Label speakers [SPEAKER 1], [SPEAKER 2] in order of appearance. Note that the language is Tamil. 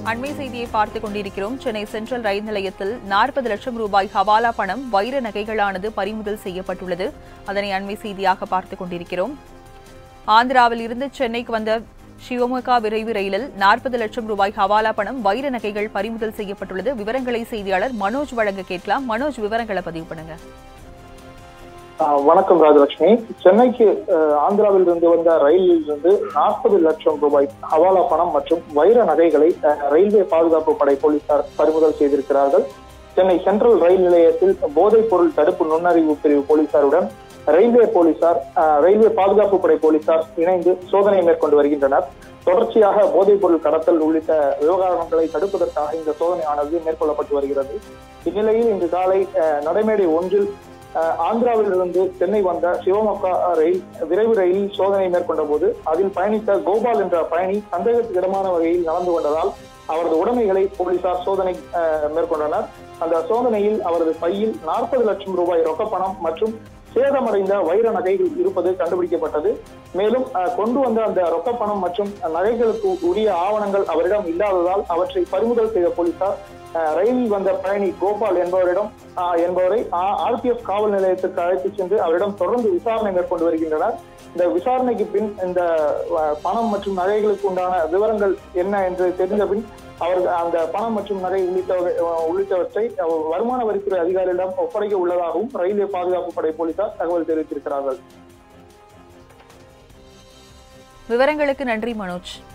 [SPEAKER 1] அண்மை செய்தியை பார்த்துக் கொண்டிருக்கிறோம் சென்னை சென்ட்ரல் ரயில் நிலையத்தில் நாற்பது லட்சம் ரூபாய் ஹவாலா பணம் வைர நகைகளானது பறிமுதல் செய்யப்பட்டுள்ளது அதனை அண்மை செய்தியாக பார்த்துக் கொண்டிருக்கிறோம் ஆந்திராவில் இருந்து சென்னைக்கு வந்த சிவமொகா விரைவு ரயிலில் நாற்பது லட்சம் ரூபாய் ஹவாலா பணம் வைர நகைகள் பறிமுதல் செய்யப்பட்டுள்ளது விவரங்களை செய்தியாளர் மனோஜ் வழங்க கேட்கலாம் மனோஜ் விவரங்களை பதிவு பண்ணுங்க
[SPEAKER 2] ஆஹ் வணக்கம் ராஜலட்சுமி சென்னைக்கு ஆஹ் ஆந்திராவில் இருந்து வந்த ரயிலில் இருந்து நாற்பது லட்சம் ரூபாய் ஹவாலா பணம் மற்றும் வைர நகைகளை ஆஹ் ரயில்வே பாதுகாப்பு படை போலீசார் பறிமுதல் செய்திருக்கிறார்கள் சென்னை சென்ட்ரல் ரயில் நிலையத்தில் போதைப் பொருள் தடுப்பு நுண்ணறிவு பிரிவு போலீசாருடன் ரயில்வே போலீசார் ஆஹ் ரயில்வே பாதுகாப்பு படை போலீசார் இணைந்து சோதனை மேற்கொண்டு வருகின்றனர் தொடர்ச்சியாக போதைப் பொருள் கடத்தல் உள்ளிட்ட விவகாரங்களை தடுப்பதற்காக இந்த சோதனையானது மேற்கொள்ளப்பட்டு வருகிறது இந்நிலையில் இன்று காலை ஆஹ் நடைமேடை ஒன்றில் அஹ் ஆந்திராவில் இருந்து சென்னை வந்த சிவமொக்கா ரயில் விரைவு ரயிலில் சோதனை மேற்கொண்ட போது அதில் பயணித்த கோபால் என்ற பயணி சந்தேகத்துக்கு இடமான வகையில் நடந்து கொண்டதால் அவரது உடைமைகளை போலீசார் சோதனை அஹ், மேற்கொண்டனர் அந்த சோதனையில் அவரது பையில் நாற்பது லட்சம் ரூபாய் ரொக்கப்பணம் மற்றும் சேதமடைந்த வைர நகைகள் இருப்பது கண்டுபிடிக்கப்பட்டது மேலும் அஹ், கொண்டு வந்த அந்த ரொக்கப்பணம் மற்றும் நகைகளுக்கு உரிய ஆவணங்கள் அவரிடம் இல்லாததால் அவற்றை பறிமுதல் செய்த போலீசார் அஹ், ரயிலில் வந்த பயணி கோபால் என்பவரிடம் அஹ், என்பவரை ஆர்பிஎஃப் காவல் நிலையத்திற்கு அழைத்துச் சென்று அவரிடம் தொடர்ந்து விசாரணை மேற்கொண்டு வருகின்றனர் இந்த விசாரணைக்கு பின் இந்த அஹ், பணம் மற்றும் நகைகளுக்கு உண்டான விவரங்கள் என்ன என்று தெரிந்த பின் அவர் அந்த பணம் மற்றும் நகை உள்ளிட்டவகை அஹ், உள்ளிட்டவற்றை அஹ், வருமான வரித்துறை அதிகாரிகளிடம் ஒப்படைக்க உள்ளதாகவும் ரயில்வே பாதுகாப்பு படை போலீசார் தகவல் தெரிவித்திருக்கிறார்கள்
[SPEAKER 1] விவரங்களுக்கு நன்றி மனோஜ்